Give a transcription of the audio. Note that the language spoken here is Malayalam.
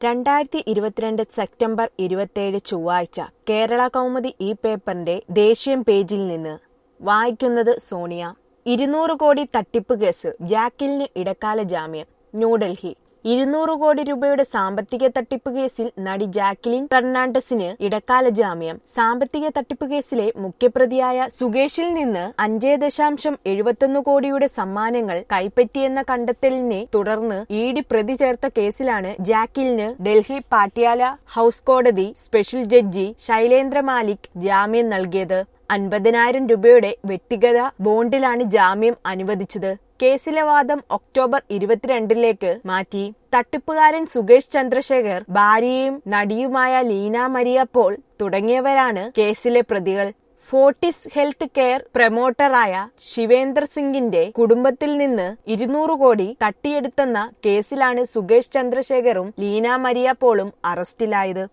രണ്ടായിരത്തി ഇരുപത്തിരണ്ട് സെപ്റ്റംബർ ഇരുപത്തിയേഴ് ചൊവ്വാഴ്ച കേരള കൗമുദി ഈ പേപ്പറിന്റെ ദേശീയം പേജിൽ നിന്ന് വായിക്കുന്നത് സോണിയ ഇരുന്നൂറ് കോടി തട്ടിപ്പ് കേസ് ജാക്കിലിന് ഇടക്കാല ജാമ്യം ന്യൂഡൽഹി ഇരുന്നൂറ് കോടി രൂപയുടെ സാമ്പത്തിക തട്ടിപ്പ് കേസിൽ നടി ജാക്ലിൻ ഫെർണാണ്ടസിന് ഇടക്കാല ജാമ്യം സാമ്പത്തിക തട്ടിപ്പ് കേസിലെ മുഖ്യപ്രതിയായ സുകേഷിൽ നിന്ന് അഞ്ചേ ദശാംശം എഴുപത്തൊന്ന് കോടിയുടെ സമ്മാനങ്ങൾ കൈപ്പറ്റിയെന്ന കണ്ടെത്തലിനെ തുടർന്ന് ഇ ഡി പ്രതി ചേർത്ത കേസിലാണ് ജാക്കിലിന് ഡൽഹി പാട്യാല ഹൌസ് കോടതി സ്പെഷ്യൽ ജഡ്ജി ശൈലേന്ദ്ര മാലിക് ജാമ്യം നൽകിയത് അൻപതിനായിരം രൂപയുടെ വ്യക്തിഗത ബോണ്ടിലാണ് ജാമ്യം അനുവദിച്ചത് കേസിലെ വാദം ഒക്ടോബർ ഇരുപത്തിരണ്ടിലേക്ക് മാറ്റി തട്ടിപ്പുകാരൻ സുകേഷ് ചന്ദ്രശേഖർ ഭാര്യയും നടിയുമായ ലീന മരിയ പോൾ തുടങ്ങിയവരാണ് കേസിലെ പ്രതികൾ ഫോർട്ടിസ് ഹെൽത്ത് കെയർ പ്രമോട്ടറായ ശിവേന്ദർ സിംഗിന്റെ കുടുംബത്തിൽ നിന്ന് ഇരുന്നൂറ് കോടി തട്ടിയെടുത്തെന്ന കേസിലാണ് സുകേഷ് ചന്ദ്രശേഖറും ലീന മരിയ പോളും അറസ്റ്റിലായത്